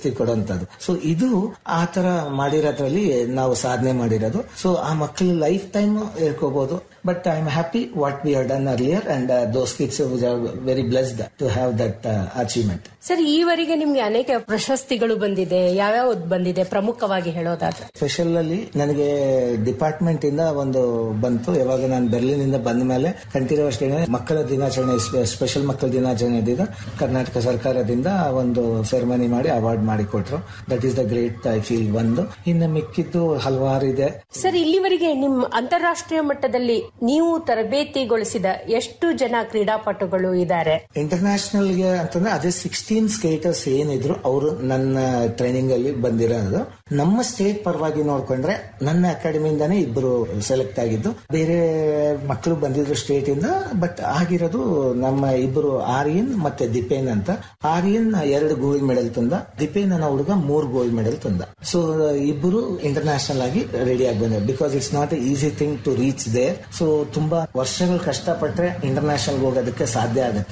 ಪ್ರಶಸ್ತಿ ಕೊಡುವಂತದ್ದು ಸೊ ಇದು ಆ ತರ ಮಾಡಿರೋದ್ರಲ್ಲಿ ನಾವು ಸಾಧನೆ ಮಾಡಿರೋದು ಸೊ ಆ ಮಕ್ಕಳು ಲೈಫ್ ಟೈಮ್ ಹೇಳ್ಕೋಬಹುದು but I am happy what we are done earlier and those kids very blessed to have that achievement sir ಈವರೆಗೆ ನಿಮ್ಗೆ ಅನೇಕ ಪ್ರಶಸ್ತಿಗಳು ಬಂದಿದೆ ಯಾವ್ಯಾವ ಬಂದಿದೆ ಪ್ರಮುಖವಾಗಿ ಹೇಳೋದಾದ್ರೆ ಸ್ಪೆಷಲ್ ಅಲ್ಲಿ ನನಗೆ ಡಿಪಾರ್ಟ್ಮೆಂಟ್ ಇಂದ ಒಂದು ಬಂತು ಯಾವಾಗ ನಾನು ಬೆರ್ಲಿನ್ ಇಂದ ಬಂದ ಮೇಲೆ ಕಂಠೀರವ ಶ್ರೇಣಿ ಮಕ್ಕಳ ದಿನಾಚರಣೆ ಸ್ಪೆಷಲ್ ಮಕ್ಕಳ ದಿನಾಚರಣೆ ದಿನ ಕರ್ನಾಟಕ ಸರ್ಕಾರದಿಂದ ಒಂದು ಸೆರೆಮನಿ ಮಾಡಿ ಅವಾರ್ಡ್ ಮಾಡಿ ಕೊಟ್ರು that is the great I feel ಒಂದು ಇನ್ನು ಮಿಕ್ಕಿದ್ದು ಹಲವಾರು ಇದೆ ಸರ್ ಇಲ್ಲಿವರೆಗೆ ನಿಮ್ಮ ಅಂತಾರಾಷ್ಟ್ರೀಯ ಮಟ್ಟದಲ್ಲಿ ನೀವು ತರಬೇತಿಗೊಳಿಸಿದ ಎಷ್ಟು ಜನ ಕ್ರೀಡಾಪಟುಗಳು ಇದ್ದಾರೆ ಇಂಟರ್ನ್ಯಾಷನಲ್ ಗೆ ಅಂತಂದ್ರೆ ಅದೇ ಸಿಕ್ಸ್ಟೀನ್ ಸ್ಕೇಟರ್ಸ್ ಏನಿದ್ರು ಅವರು ನನ್ನ ಟ್ರೈನಿಂಗ್ ಅಲ್ಲಿ ಬಂದಿರೋದು ನಮ್ಮ ಸ್ಟೇಟ್ ಪರವಾಗಿ ನೋಡ್ಕೊಂಡ್ರೆ ನನ್ನ ಅಕಾಡೆಮಿಯಿಂದಾನೇ ಇಬ್ಬರು ಸೆಲೆಕ್ಟ್ ಆಗಿದ್ದು ಬೇರೆ ಮಕ್ಕಳು ಬಂದಿದ್ರು ಸ್ಟೇಟ್ ಇಂದ ಬಟ್ ಆಗಿರೋದು ನಮ್ಮ ಇಬ್ಬರು ಆರ್ಯನ್ ಮತ್ತೆ ದಿಪೇನ್ ಅಂತ ಆರ್ಯನ್ ಎರಡು ಗೋಲ್ಡ್ ಮೆಡಲ್ ತಂದ ದಿಪೇನ್ ಅನ್ನೋ ಹುಡುಗ ಮೂರ್ ಗೋಲ್ಡ್ ಮೆಡಲ್ ತಂದ ಸೊ ಇಬ್ಬರು ಇಂಟರ್ನ್ಯಾಷನಲ್ ಆಗಿ ರೆಡಿ ಆಗಿ ಬಂದ್ರು because it's not easy thing to reach there so ತುಂಬಾ ವರ್ಷಗಳು ಕಷ್ಟಪಟ್ರೆ ಇಂಟರ್ನ್ಯಾಷನಲ್ ಹೋಗೋದಕ್ಕೆ ಸಾಧ್ಯ ಆಗುತ್ತೆ